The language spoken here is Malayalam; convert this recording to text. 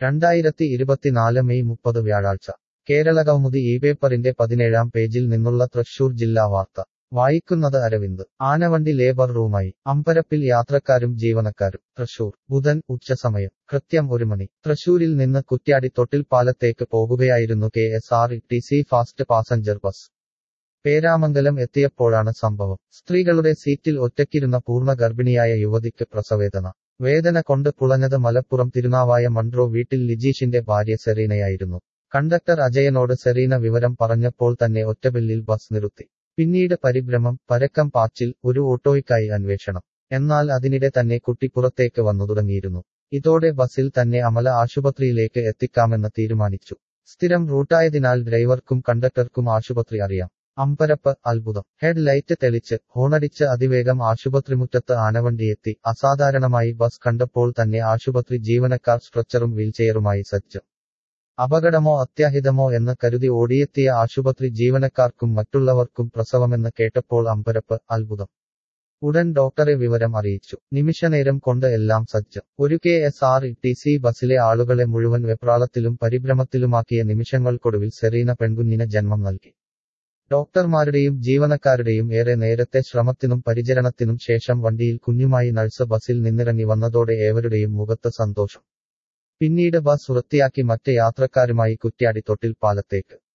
രണ്ടായിരത്തി ഇരുപത്തിനാല് മെയ് മുപ്പത് വ്യാഴാഴ്ച കേരളകൗമുദി ഈ പേപ്പറിന്റെ പതിനേഴാം പേജിൽ നിന്നുള്ള തൃശൂർ ജില്ലാ വാർത്ത വായിക്കുന്നത് അരവിന്ദ് ആനവണ്ടി ലേബർ റൂമായി അമ്പരപ്പിൽ യാത്രക്കാരും ജീവനക്കാരും തൃശൂർ ബുധൻ ഉച്ചസമയം കൃത്യം ഒരു മണി തൃശൂരിൽ നിന്ന് കുറ്റ്യാടി തൊട്ടിൽപ്പാലത്തേക്ക് പോകുകയായിരുന്നു K S R T C fast passenger bus Peramangalam എത്തിയപ്പോഴാണ് സംഭവം സ്ത്രീകളുടെ സീറ്റിൽ ഒറ്റയ്ക്കിരുന്ന പൂർണ്ണ ഗർഭിണിയായ യുവതിക്ക് പ്രസവേദന വേദന കൊണ്ട് പുളഞ്ഞത് മലപ്പുറം തിരുനാവായ മൺട്രോ വീട്ടിൽ ലിജീഷിന്റെ ഭാര്യ സെറീനയായിരുന്നു കണ്ടക്ടർ അജയനോട് സെറീന വിവരം പറഞ്ഞപ്പോൾ തന്നെ ഒറ്റബെല്ലിൽ ബസ് നിർത്തി പിന്നീട് പരിഭ്രമം പരക്കം പാച്ചിൽ ഒരു ഓട്ടോയ്ക്കായി അന്വേഷണം എന്നാൽ അതിനിടെ തന്നെ കുട്ടി പുറത്തേക്ക് വന്നു തുടങ്ങിയിരുന്നു ഇതോടെ ബസിൽ തന്നെ അമല ആശുപത്രിയിലേക്ക് എത്തിക്കാമെന്ന് തീരുമാനിച്ചു സ്ഥിരം റൂട്ടായതിനാൽ ഡ്രൈവർക്കും കണ്ടക്ടർക്കും ആശുപത്രി അറിയാം അമ്പരപ്പ് അത്ഭുതം ഹെഡ് ലൈറ്റ് തെളിച്ച് ഹോണടിച്ച് അതിവേഗം ആശുപത്രിമുറ്റത്ത് ആനവണ്ടിയെത്തി അസാധാരണമായി ബസ് കണ്ടപ്പോൾ തന്നെ ആശുപത്രി ജീവനക്കാർ സ്ട്രെച്ചറും വീൽചെയറുമായി സജ്ജം അപകടമോ അത്യാഹിതമോ എന്ന് കരുതി ഓടിയെത്തിയ ആശുപത്രി ജീവനക്കാർക്കും മറ്റുള്ളവർക്കും പ്രസവമെന്ന് കേട്ടപ്പോൾ അമ്പരപ്പ് അത്ഭുതം ഉടൻ ഡോക്ടറെ വിവരം അറിയിച്ചു നിമിഷനേരം കൊണ്ട് എല്ലാം സജ്ജം ഒരു K S R T C ബസിലെ ആളുകളെ മുഴുവൻ വെപ്രാളത്തിലും പരിഭ്രമത്തിലുമാക്കിയ നിമിഷങ്ങൾക്കൊടുവിൽ സെറീന പെൺകുഞ്ഞിന് ജന്മം നൽകി ഡോക്ടർമാരുടെയും ജീവനക്കാരുടെയും ഏറെ നേരത്തെ ശ്രമത്തിനും പരിചരണത്തിനും ശേഷം വണ്ടിയിൽ കുഞ്ഞുമായി നഴ്സ് ബസിൽ നിന്നിറങ്ങി വന്നതോടെ ഏവരുടെയും മുഖത്ത് സന്തോഷം പിന്നീട് ബസ് വൃത്തിയാക്കി മറ്റ് യാത്രക്കാരുമായി കുറ്റ്യാടി തൊട്ടിൽ പാലത്തേക്ക്